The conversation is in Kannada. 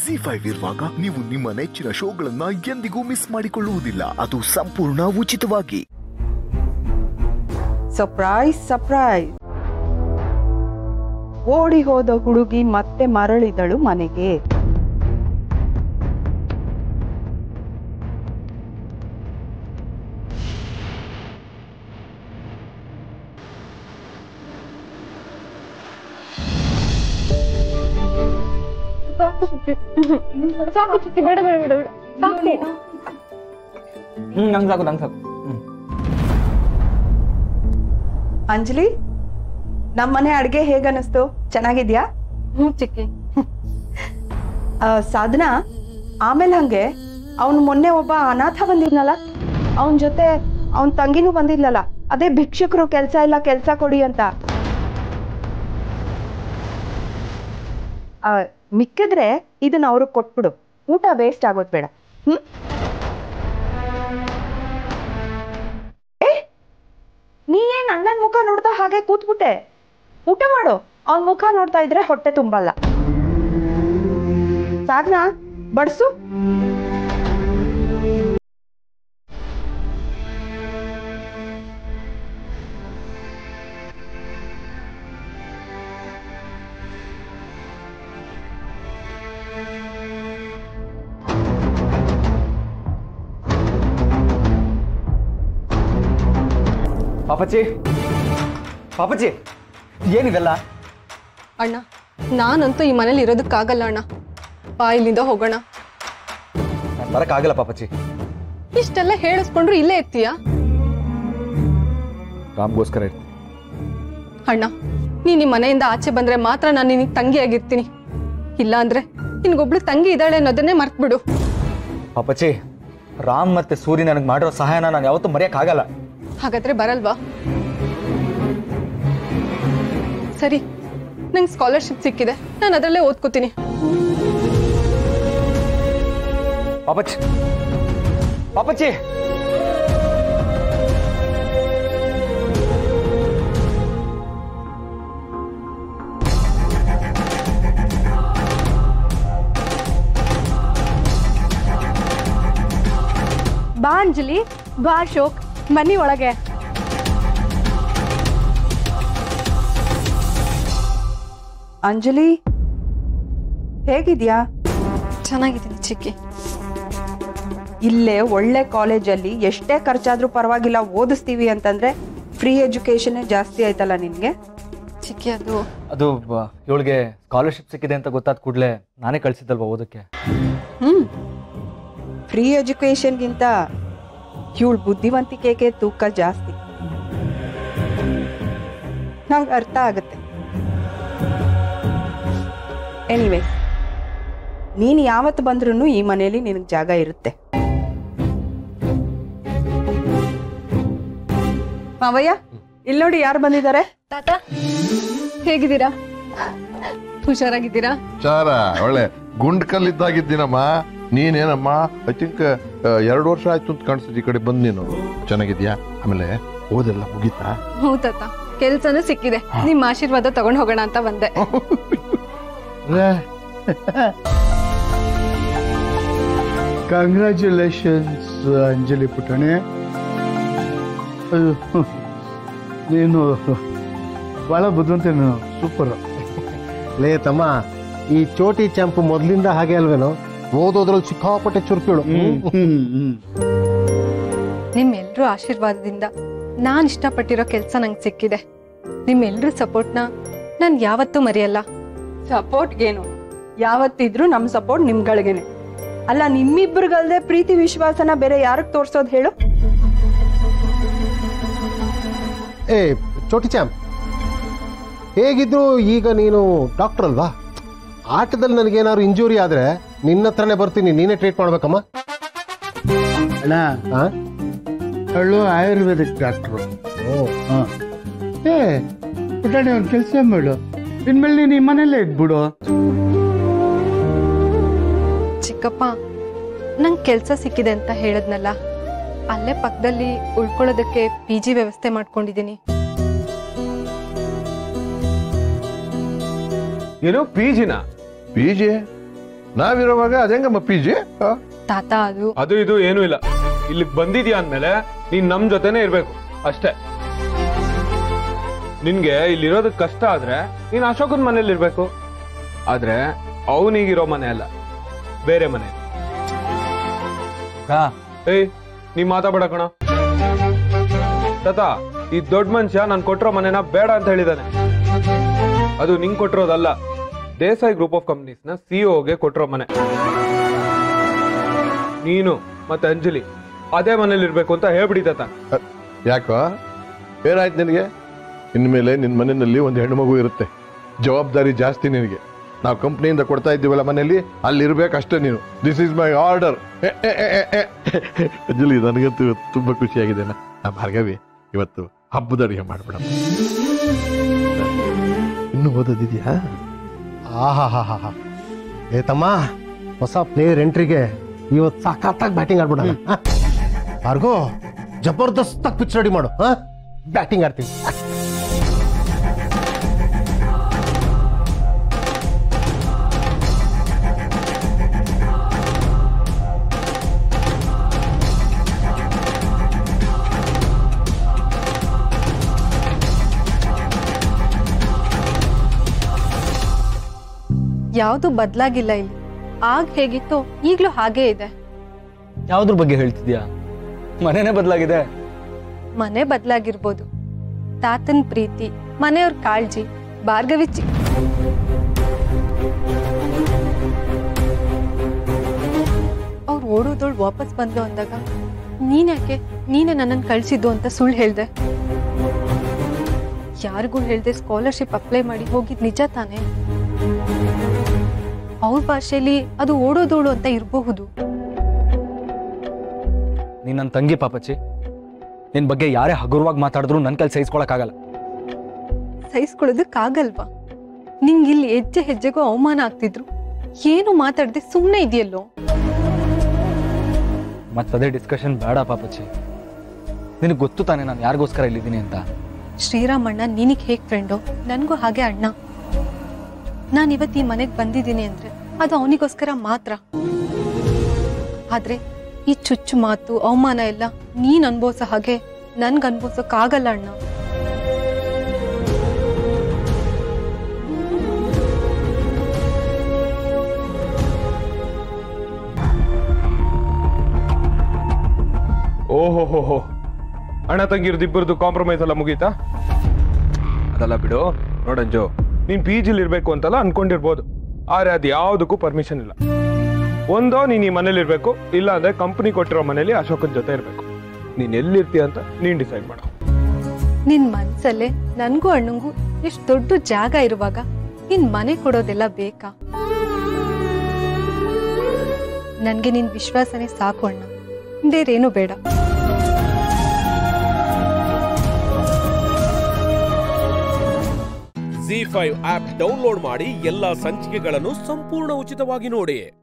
ಜಿ ಫೈವ್ ಇರುವಾಗ ನೀವು ನಿಮ್ಮ ನೆಚ್ಚಿನ ಶೋಗಳನ್ನ ಎಂದಿಗೂ ಮಿಸ್ ಮಾಡಿಕೊಳ್ಳುವುದಿಲ್ಲ ಅದು ಸಂಪೂರ್ಣ ಉಚಿತವಾಗಿ ಸರ್ಪ್ರೈಸ್ ಸರ್ಪ್ರೈಸ್ ಓಡಿ ಹೋದ ಹುಡುಗಿ ಮತ್ತೆ ಮರಳಿದಳು ಮನೆಗೆ ಸಾಕು ಚಿಕ್ಕಿ ಬೇಡ ಬೇಡ ಬೇಡ ಬೇಡ. ಸಾಕು ಹ್ಮ್ ನಂಗೆ ಸಾಕು ನಂಗೆ ಸಾಕು ಹ್ಮ್ ಅಂಜಲಿ ನಮ್ಮನೆ ಅಡ್ಗೆ ಹೇಗನ್ನಿಸ್ತು ಚೆನ್ನಾಗಿದ್ಯಾ ಹ್ಞೂ ಚಿಕ್ಕಿ ಆ, ಸಾಧನಾ ಆಮೇಲೆ ಹಂಗೆ ಅವನು ಮೊನ್ನೆ ಒಬ್ಬ ಅನಾಥ ಬಂದಿದ್ನಲ್ಲ ಅವನ ಜೊತೆ ಅವನ ತಂಗಿನೂ ಬಂದಿದ್ಲಲ್ಲ ಅದೇ ಭಿಕ್ಷುಕರು ಕೆಲಸ ಇಲ್ಲ ಕೆಲಸ ಕೊಡಿ ಅಂತ ಆ, ಮಿಕ್ಕಿದ್ರೆ ಇದನ್ನ ಅವ್ರಿಗೆ ಕೊಟ್ಬಿಡು ಊಟ ವೇಸ್ಟ್ ಆಗೋದ್ ಬೇಡ ಹ್ಮ್ ಏ ನೀ ಏನ್ ಅಣ್ಣನ ಮುಖ ನೋಡ್ತಾ ಹಾಗೆ ಕೂತ್ಬಿಟ್ಟೆ ಊಟ ಮಾಡು ಅವನ ಮುಖ ನೋಡ್ತಾ ಇದ್ರೆ ಹೊಟ್ಟೆ ತುಂಬಲ್ಲ ಸಾಧನಾ ಬಡ್ಸು ಪಾಪಚ್ಚಿ ಪಾಪಚ್ಚಿ ಏನಿದೆಲ್ಲ ಅಣ್ಣ ನಾನಂತೂ ಈ ಮನೇಲಿ ಇರೋದಕ್ಕಾಗಲ್ಲ ಅಣ್ಣ ಬಾ ಇಲ್ಲಿಂದ ಹೋಗೋಣ ನಾನು ಬರಕ್ಕಾಗಲ್ಲ ಪಾಪಚ್ಚಿ ಇಷ್ಟೆಲ್ಲ ಹೇಳಿಸ್ಕೊಂಡ್ರು ಇಲ್ಲೇ ಇರ್ತೀಯಾ ರಾಮ್ಗೋಸ್ಕರ ಇರ್ತೀನಿ ಅಣ್ಣ ನೀನ್ ಈ ಮನೆಯಿಂದ ಆಚೆ ಬಂದ್ರೆ ಮಾತ್ರ ನಾನು ನಿನಗೆ ತಂಗಿಯಾಗಿರ್ತೀನಿ ಇಲ್ಲ ಅಂದ್ರೆ ನಿನ್ಗೊಬ್ಳು ತಂಗಿ ಇದ್ದಾಳೆ ಅನ್ನೋದನ್ನೇ ಮರ್ತ್ಬಿಡು ಪಾಪಚ್ಚಿ ರಾಮ್ ಮತ್ತೆ ಸೂರಿ ನನಗೆ ಮಾಡಿರೋ ಸಹಾಯನ ನಾನು ಯಾವತ್ತೂ ಮರೆಯಕ್ಕಾಗಲ್ಲ ಹಾಗಾದ್ರೆ ಬರಲ್ವಾ ಸರಿ ನಂಗೆ ಸ್ಕಾಲರ್ಶಿಪ್ ಸಿಕ್ಕಿದೆ ನಾನು ಅದರಲ್ಲೇ ಓದ್ಕೋತೀನಿ ಪಾಪಚ್ಚಿ ಪಾಪಚ್ಚಿ ಬಾ ಅಂಜಲಿ ಬಾ ಅಶೋಕ್ ಬನ್ನಿ ಒಳಗೆ ಅಂಜಲಿ ಹೇಗಿದ್ಯಾ ಚೆನ್ನಾಗಿದ್ದೀನಿ ಚಿಕ್ಕಿ ಇಲ್ಲೇ ಒಳ್ಳೆ ಕಾಲೇಜಲ್ಲಿ ಎಷ್ಟೇ ಖರ್ಚಾದ್ರೂ ಪರವಾಗಿಲ್ಲ ಓದಿಸ್ತೀವಿ ಅಂತಂದ್ರೆ ಫ್ರೀ ಎಜುಕೇಶನ್ ಜಾಸ್ತಿ ಆಯ್ತಲ್ಲ ನಿನ್ಗೆ ಚಿಕ್ಕಿ ಅದು ಅದು ಇವಳಿಗೆ ಸ್ಕಾಲರ್ಶಿಪ್ ಸಿಕ್ಕಿದೆ ಅಂತ ಗೊತ್ತಾದ ಕೂಡಲೇ ನಾನೇ ಕಳ್ಸಿದ್ದಲ್ವಾ ಓದಕ್ಕೆ ಹ್ಮ್ ಫ್ರೀ ಎಜುಕೇಶನ್ಗಿಂತ ಇವಳು ಬುದ್ಧಿವಂತಿಕೆಗೆ ತೂಕ ಜಾಸ್ತಿ ನಂಗೆ ಅರ್ಥ ಆಗುತ್ತೆ ಎನಿವೇ ನೀನು ಯಾವತ್ತು ಬಂದ್ರೂ ಈ ಮನೆಯಲ್ಲಿ ನಿನಗೆ ಜಾಗ ಇರುತ್ತೆ ಮಾವಯ್ಯ ಇಲ್ಲಿ ನೋಡಿ ಯಾರು ಬಂದಿದ್ದಾರೆ ತಾತ ಹೇಗಿದ್ದೀರಾ ಹುಷಾರಾಗಿದ್ದೀರಾ ಚಾರ ಒಳ್ಳೆ ಗುಂಡ್ ಕಲ್ಲಿದ್ದಾಗಿದ್ದೀನಮ್ಮ ನೀನೇನಮ್ಮ ಐ ಥಿಂಕ್ ಎರಡು ವರ್ಷ ಆಯ್ತು ಅಂತ ಕಾಣಿಸ್ತದೆ ಈ ಕಡೆ ಬಂದ್ ನೀನು ಚೆನ್ನಾಗಿದ್ಯಾ ಆಮೇಲೆ ಓದೆಲ್ಲ ಮುಗೀತಾ ಹ್ಞೂ ತಾತ ಕೆಲ್ಸನೂ ಸಿಕ್ಕಿದೆ ನಿಮ್ಮ ಆಶೀರ್ವಾದ ತಗೊಂಡ್ ಹೋಗೋಣ ಅಂತ ಬಂದೆ ಕಂಗ್ರ್ಯಾಚುಲೇಷನ್ಸ್ ಅಂಜಲಿ ಪುಟಣಿ ಅದು, ನೀನು ಭಾಳ ಬುದ್ಧಿವಂತ ನೀನು ಸೂಪರ್ ಲೇ ತಮ್ಮ ಈ ಚೋಟಿ ಚಾಂಪು ಮೊದ್ಲಿಂದ ಹಾಗೆ ಅಲ್ವೇನೋ ಓದೋದ್ರಲ್ಲಿ ಸಿಕ್ಕಾಪಟ್ಟೆ ಚುರುಕಿಳು ನಿಮ್ಮೆಲ್ರೂ ಆಶೀರ್ವಾದದಿಂದ ನಾನ್ ಇಷ್ಟಪಟ್ಟಿರೋ ಕೆಲಸ ನಂಗೆ ಸಿಕ್ಕಿದೆ ನಿಮ್ಮೆಲ್ರೂ ಸಪೋರ್ಟ್ನ ನಾನು ಯಾವತ್ತೂ ಮರೆಯಲ್ಲ ಸಪೋರ್ಟ್ಗೇನು ಯಾವತ್ತಿದ್ರು ನಮ್ಮ ಸಪೋರ್ಟ್ ನಿಮ್ಗಳಿಗೇನೆ ಅಲ್ಲ ನಿಮ್ಮಿಬ್ಬರಿಗಲ್ದೆ ಪ್ರೀತಿ ವಿಶ್ವಾಸನ ಬೇರೆ ಯಾರಿಗೆ ತೋರ್ಸೋದು ಹೇಳು ಏ ಚೋಟಿ ಚಾಂಪ್ ಹೇಗಿದ್ರು ಈಗ ನೀನು ಡಾಕ್ಟರ್ ಅಲ್ವಾ ಆಟದಲ್ಲಿ ನನಗೇನಾದ್ರು ಇಂಜುರಿ ಆದ್ರೆ ನಿನ್ನ ಹತ್ರನೇ ಬರ್ತೀನಿ ನೀನೇ ಟ್ರೀಟ್ ಮಾಡ್ಬೇಕಮ್ಮ ಅಣ್ಣ ಆ? ಅವಳು ಆಯುರ್ವೇದಿಕ್ ಡಾಕ್ಟ್ರು ಓ ಹಾಂ ಏ ಪುಟಾಣಿ ಒಂದು ಕೆಲಸ ಮಾಡು ಇನ್ಮೇಲೆ ನೀನು ಈ ಮನೇಲೇ ಇದ್ಬಿಡು ಚಿಕ್ಕಪ್ಪ ನಂಗೆ ಕೆಲಸ ಸಿಕ್ಕಿದೆ ಅಂತ ಹೇಳದ್ನಲ್ಲ ಅಲ್ಲೇ ಪಕ್ಕದಲ್ಲಿ ಉಳ್ಕೊಳ್ಳೋದಕ್ಕೆ ಪಿ ಜಿ ವ್ಯವಸ್ಥೆ ಮಾಡ್ಕೊಂಡಿದ್ದೀನಿ ಏನು ಪಿ ಜಿನ ಪಿ ಜಿ ನಾವಿರೋವಾಗ ಅದೇಂಗಮ್ಮ ಪಿ ಜಿ ತಾತ ಅದು ಅದು ಇದು ಏನೂ ಇಲ್ಲ ಇಲ್ಲಿಗೆ ಬಂದಿದ್ಯಾ ಅಂದ್ಮೇಲೆ ನೀನ್ ನಮ್ ಜೊತೆನೆ ಇರ್ಬೇಕು ಅಷ್ಟೇ ನಿನ್ಗೆ ಇಲ್ಲಿರೋದಕ್ ಕಷ್ಟ ಆದ್ರೆ ನೀನ್ ಅಶೋಕನ್ ಮನೇಲಿ ಇರ್ಬೇಕು ಆದ್ರೆ ಅವನಿಗಿರೋ ಮನೆ ಅಲ್ಲ ಬೇರೆ ಮನೆ ಹಾ ಏಯ್ ನೀ ಮಾತಾಡ ಕಣ ತಾತ ಈ ದೊಡ್ಡ ಮನುಷ್ಯ ನಾನು ಕೊಟ್ಟಿರೋ ಮನೆನ ಬೇಡ ಅಂತ ಹೇಳಿದಾನೆ ಅದು ನಿಂಗ್ ಕೊಟ್ಟಿರೋದಲ್ಲ ದೇಸಾಯಿ ಗ್ರೂಪ್ ಆಫ್ ಕಂಪ್ನೀಸ್ ನ ಸಿಇಒಗೆ ಕೊಟ್ಟಿರೋ ಮನೆ ನೀನು ಮತ್ತೆ ಅಂಜಲಿ ಅದೇ ಮನೇಲಿ ಇರ್ಬೇಕು ಅಂತ ಹೇಳ್ಬಿಡಿ ತಾತ ಯಾಕೋ ಏನಾಯ್ತು ನಿನಗೆ ಇನ್ಮೇಲೆ ನಿನ್ನ ಮನೆಯಲ್ಲಿ ಒಂದು ಹೆಣ್ಣು ಮಗು ಇರುತ್ತೆ ಜವಾಬ್ದಾರಿ ಜಾಸ್ತಿ ನಿನಗೆ ನಾವು ಕಂಪ್ನಿಯಿಂದ ಕೊಡ್ತಾ ಇದ್ದೀವಲ್ಲ ಮನೆಯಲ್ಲಿ ಅಲ್ಲಿ ಇರ್ಬೇಕಷ್ಟೇ ನೀನು this is my order Anjali ನನಗಂತೂ ಇವತ್ತು ತುಂಬಾ ಖುಷಿಯಾಗಿದೆ ನಾ ಭಾರ್ಗವಿ ಇವತ್ತು ಹಬ್ಬದ ಅಡುಗೆ ಮಾಡ್ಬಿಡ ಇನ್ನು ಓದೋದಿದ್ಯಾ ಆಹಾ ಹಾ ಹಾ ಹಾ ಏ ತಮ್ಮ ಹೊಸ ಪ್ಲೇಯರ್ ಎಂಟ್ರಿಗೆ ಇವತ್ತು ಸಖತ್ತಾಗಿ ಬ್ಯಾಟಿಂಗ್ ಆಡ್ಬಿಡೋಣ ಹಾ? ಭಾರ್ಗೋ ಜಬರ್ದಸ್ತಾಗಿ ಪಿಚ್ ರೆಡಿ ಮಾಡು ಹಾ ಬ್ಯಾಟಿಂಗ್ ಆಡ್ತೀವಿ ಯಾವುದು ಬದಲಾಗಿಲ್ಲ ಇಲ್ಲಿ ಆಗ ಹೇಗಿತ್ತೋ ಈಗ್ಲೂ ಹಾಗೇ ಇದೆ ಯಾವ್ದ್ರ ಬಗ್ಗೆ ಹೇಳ್ತಿದ್ಯಾ ಮನೆನೇ ಬದಲಾಗಿದೆ ಮನೆ ಬದಲಾಗಿರ್ಬೋದು ತಾತನ್ ಪ್ರೀತಿ ಮನೆಯವ್ರ ಕಾಳಜಿ ಭಾರ್ಗವಿ ಚಿ ಅವ್ರು ಓಡೋದೋಳು ವಾಪಸ್ ಬಂದ್ಲು ಅಂದಾಗ ನೀನ್ಯಾಕೆ ನೀನೇ ನನ್ನನ್ನು ಕಳ್ಸಿದ್ದು ಅಂತ ಸುಳ್ಳು ಹೇಳ್ದೆ ಯಾರಿಗೂ ಹೇಳ್ದೆ ಸ್ಕಾಲರ್ಶಿಪ್ ಅಪ್ಲೈ ಮಾಡಿ ಹೋಗಿದ್ ನಿಜ ತಾನೇ ಅವ್ರ ಭಾಷೆಯಲ್ಲಿ ಅದು ಓಡೋದೋಳು ಅಂತ ಇರಬಹುದು ನೀನ್ ನನ್ನ ತಂಗಿ ಪಾಪಚ್ಚಿ ನಿನ್ ಬಗ್ಗೆ ಯಾರೇ ಹಗುರವಾಗಿ ಮಾತಾಡಿದ್ರು ನನ್ನ ಕೈಲಿ ಸಹಿಸ್ಕೊಳಕ್ಕಾಗಲ್ಲ ಸಹಿಸ್ಕೊಳ್ಳೋದಕ್ಕಾಗಲ್ವಾ ನಿಂಗೆ ಇಲ್ಲಿ ಹೆಜ್ಜೆ ಹೆಜ್ಜೆಗೂ ಅವಮಾನ ಆಗ್ತಿದ್ರು ಏನು ಮಾತಾಡದೆ ಸುಮ್ಮನೆ ಇದೆಯಲ್ಲೋ ಮತ್ತದೇ ಡಿಸ್ಕಷನ್ ಬೇಡ ಪಾಪಚ್ಚಿ ನಿನಗೆ ಗೊತ್ತು ತಾನೇ ನಾನು ಯಾರಿಗೋಸ್ಕರ ಇಲ್ಲಿದ್ದೀನಿ ಅಂತ ಶ್ರೀರಾಮಣ್ಣ ನಿನಗೆ ಹೇಗ್ ಫ್ರೆಂಡೋ ನನಗೂ ಹಾಗೆ ಅಣ್ಣ ನಾನು ಇವತ್ತು ಈ ಮನೆಗೆ ಬಂದಿದ್ದೀನಿ ಅಂದ್ರೆ ಅದು ಅವನಿಗೋಸ್ಕರ ಮಾತ್ರ ಆದ್ರೆ ಈ ಚುಚ್ಚು ಮಾತು ಅವಮಾನ ಎಲ್ಲ ನೀನ್ ಅನ್ಭವಿಸೋ ಹಾಗೆ ನನ್ಗೆ ಅನ್ಭವಿಸೋಕ್ಕಾಗಲ್ಲ ಅಣ್ಣ ಓಹೋ ಹೋ ಹೋ ಅಣ್ಣ ತಂಗಿರ್ದು ಇಬ್ಬರದು ಕಾಂಪ್ರಮೈಸ್ ಎಲ್ಲ ಮುಗೀತಾ ಅದೆಲ್ಲ ಬಿಡು ನೋಡಂಜು ನೀನ್ ಪಿ ಜಿಲಿ ಇರ್ಬೇಕು ಅಂತೆಲ್ಲ ಅನ್ಕೊಂಡಿರ್ಬೋದು ಆದ್ರೆ ಅದು ಯಾವುದಕ್ಕೂ ಪರ್ಮಿಷನ್ ಇಲ್ಲ ಒಂದೋ ನೀನ್ ಈ ಮನೇಲಿ ಇರ್ಬೇಕು ಇಲ್ಲ ಅಂದ್ರೆ ಕಂಪನಿ ಕೊಟ್ಟಿರೋ ಮನೇಲಿ ಅಶೋಕನ್ ಜೊತೆ ಇರ್ಬೇಕು ನೀನ್ ಎಲ್ಲಿರ್ತೀಯ ಅಂತ ನೀನ್ ಡಿಸೈಡ್ ಮಾಡು ನಿನ್ ಮನ್ಸಲ್ಲೇ ನನ್ಗೂ ಅಣ್ಣಂಗೂ ಎಷ್ಟು ದೊಡ್ಡ ಜಾಗ ಇರುವಾಗ ನಿನ್ ಮನೆ ಕೊಡೋದೆಲ್ಲ ಬೇಕಾ ನನ್ಗೆ ನಿನ್ ವಿಶ್ವಾಸನೇ ಸಾಕು ಅಣ್ಣ ಬೇರೇನು ಬೇಡ ಜಿ ಫೈವ್ ಆಪ್ ಡೌನ್ಲೋಡ್ ಮಾಡಿ ಎಲ್ಲಾ ಸಂಚಿಕೆಗಳನ್ನು ಸಂಪೂರ್ಣ ಉಚಿತವಾಗಿ ನೋಡಿ